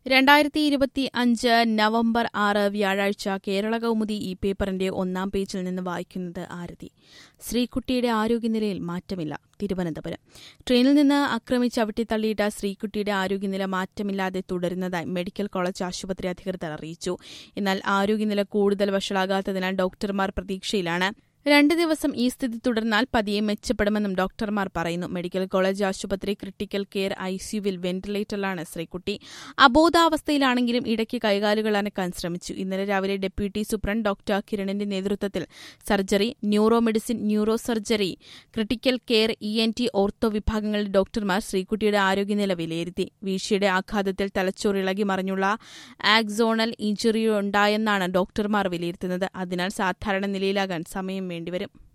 രണ്ടായിരത്തി ഇരുപത്തി അഞ്ച് നവംബർ ആറ് വ്യാഴാഴ്ച കേരള കൗമുദി ഈ പേപ്പറിന്റെ ഒന്നാം പേജിൽ നിന്ന് വായിക്കുന്നത് ആരതി ശ്രീകുട്ടിയുടെ ആരോഗ്യനിലയിൽ മാറ്റമില്ല തിരുവനന്തപുരം ട്രെയിനിൽ നിന്ന് ആക്രമിച്ച് ചവിട്ടിത്തള്ളിയിട്ട ശ്രീകുട്ടിയുടെ ആരോഗ്യനില മാറ്റമില്ലാതെ തുടരുന്നതായി മെഡിക്കൽ കോളേജ് ആശുപത്രി അധികൃതർ അറിയിച്ചു എന്നാൽ ആരോഗ്യനില കൂടുതൽ വഷളാകാത്തതിനാൽ ഡോക്ടർമാർ പ്രതീക്ഷയിലാണ് രണ്ട് ദിവസം ഈ സ്ഥിതി തുടർന്നാൽ പതിയെ മെച്ചപ്പെടുമെന്നും ഡോക്ടർമാർ പറയുന്നു മെഡിക്കൽ കോളേജ് ആശുപത്രി ക്രിട്ടിക്കൽ കെയർ ഐസിയുവിൽ വെന്റിലേറ്ററിലാണ് ശ്രീകുട്ടി അബോധാവസ്ഥയിലാണെങ്കിലും ഇടയ്ക്ക് കൈകാലുകൾ അനക്കാൻ ശ്രമിച്ചു ഇന്നലെ രാവിലെ ഡെപ്യൂട്ടി സൂപ്രണ്ട് ഡോക്ടർ കിരണിന്റെ നേതൃത്വത്തിൽ surgery neuro medicine neuro surgery critical care E N T ortho വിഭാഗങ്ങളിലെ ഡോക്ടർമാർ ശ്രീകുട്ടിയുടെ ആരോഗ്യനില വിലയിരുത്തി വീഴ്ചയുടെ ആഘാതത്തിൽ തലച്ചോറ് ഇളകി മറിഞ്ഞുള്ള ആക്സോണൽ ഇഞ്ചുറി ഉണ്ടായെന്നാണ് ഡോക്ടർമാർ വിലയിരുത്തുന്നത് അതിനാൽ സാധാരണ നിലയിലാകാൻ സമയം വേണ്ടിവരും